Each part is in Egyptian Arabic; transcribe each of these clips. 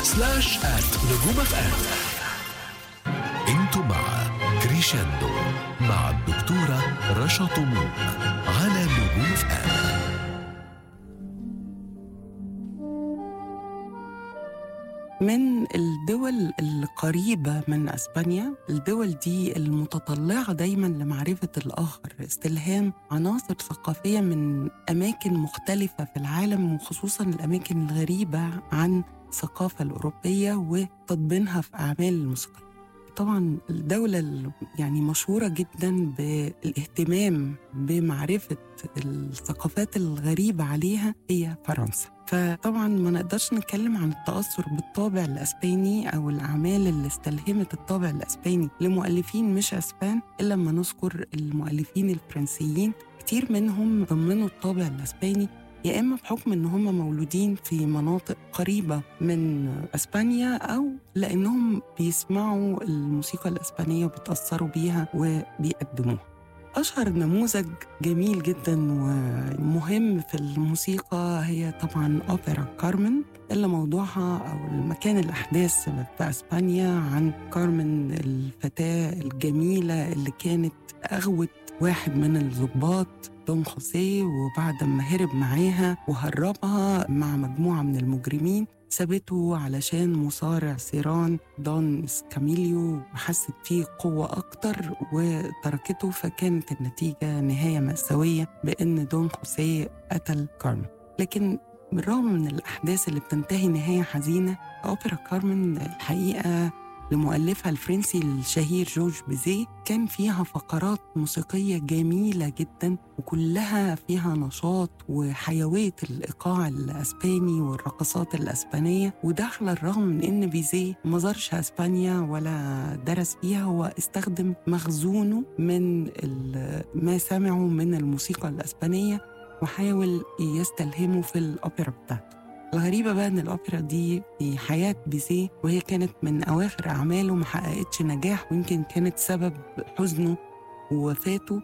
سلاش آت نجوم اف ام انتم مع كريشاندو مع الدكتورة رشا طموح على نجوم اف ام من الدول القريبة من أسبانيا الدول دي المتطلعة دايما لمعرفة الآخر استلهام عناصر ثقافية من أماكن مختلفة في العالم وخصوصا الأماكن الغريبة عن الثقافة الأوروبية وتطبينها في أعمال الموسيقى طبعا الدولة ال- يعني مشهورة جدا بالاهتمام بمعرفة الثقافات الغريبة عليها هي فرنسا فطبعا ما نقدرش نتكلم عن التأثر بالطابع الأسباني أو الأعمال اللي استلهمت الطابع الأسباني لمؤلفين مش أسبان إلا لما نذكر المؤلفين الفرنسيين كتير منهم ضمنوا الطابع الأسباني يا إما بحكم إن هم مولودين في مناطق قريبة من أسبانيا أو لأنهم بيسمعوا الموسيقى الأسبانية وبيتأثروا بيها وبيقدموها أشهر نموذج جميل جدا ومهم في الموسيقى هي طبعا أوبرا كارمن اللي موضوعها أو المكان الأحداث في أسبانيا عن كارمن الفتاة الجميلة اللي كانت أغوت واحد من الضباط دون خوسيه وبعد ما هرب معاها وهربها مع مجموعة من المجرمين سابته علشان مصارع سيران دون سكاميليو وحست فيه قوة أكتر وتركته فكانت النتيجة نهاية مأساوية بأن دون خوسيه قتل كارمن لكن بالرغم من الأحداث اللي بتنتهي نهاية حزينة أوبرا كارمن الحقيقة لمؤلفها الفرنسي الشهير جورج بيزيه كان فيها فقرات موسيقية جميلة جدا وكلها فيها نشاط وحيوية الإيقاع الأسباني والرقصات الأسبانية وده على الرغم من إن بيزيه ما زارش أسبانيا ولا درس فيها هو استخدم مخزونه من ال- ما سمعه من الموسيقى الأسبانية وحاول يستلهمه في الأوبرا بتاعته الغريبة بقى إن الأوبرا دي في حياة بيزيه وهي كانت من أواخر أعماله ما حققتش نجاح ويمكن كانت سبب حزنه ووفاته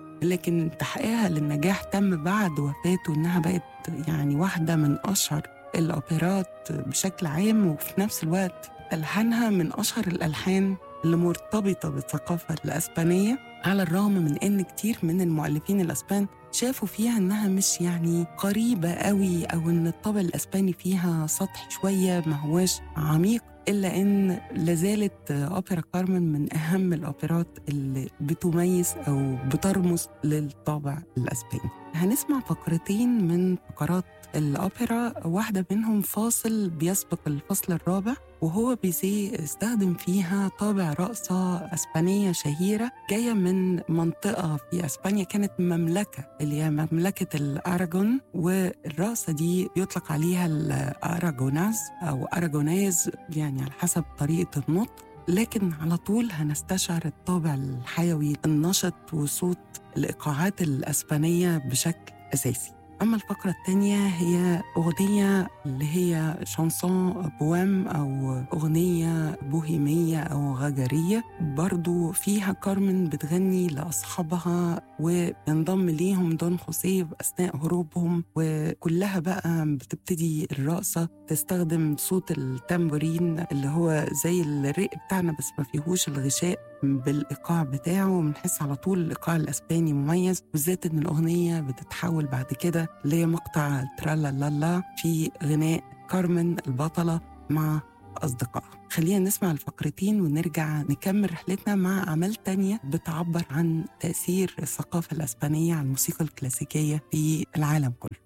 لكن تحقيقها للنجاح تم بعد وفاته إنها بقت يعني واحدة من أشهر الأوبرات بشكل عام وفي نفس الوقت ألحانها من أشهر الألحان اللي مرتبطة بالثقافة الأسبانية على الرغم من إن كتير من المؤلفين الأسبان شافوا فيها إنها مش يعني قريبة قوي أو إن الطابع الأسباني فيها سطحي شوية ما هواش عميق إلا إن لازالت أوبرا كارمن من أهم الأوبرات اللي بتميز أو بترمز للطابع الأسباني هنسمع فقرتين من فقرات الأوبرا واحدة منهم فاصل بيسبق الفصل الرابع وهو بيزيه استخدم فيها طابع رقصة أسبانية شهيرة جاية من منطقة في أسبانيا كانت مملكة اللي هي مملكة الأراجون والرقصة دي بيطلق عليها الأراجوناز أو أراجوناز يعني على حسب طريقة النطق لكن على طول هنستشعر الطابع الحيوي النشط وصوت الإيقاعات الأسبانية بشكل أساسي أما الفقرة الثانية هي أغنية اللي هي شانسون بوام أو أغنية بوهيمية أو غجرية برضو فيها كارمن بتغني لأصحابها وينضم ليهم دون خوسيه أثناء هروبهم وكلها بقى بتبتدي الرقصة تستخدم صوت التامبورين اللي هو زي الرق بتاعنا بس ما فيهوش الغشاء بالإيقاع بتاعه بنحس على طول الإيقاع الأسباني مميز بالذات إن الأغنية بتتحول بعد كده لمقطع ترالا لالا في غناء كارمن البطلة مع أصدقائها خلينا نسمع الفقرتين ونرجع نكمل رحلتنا مع أعمال تانية بتعبر عن تأثير الثقافة الأسبانية على الموسيقى الكلاسيكية في العالم كله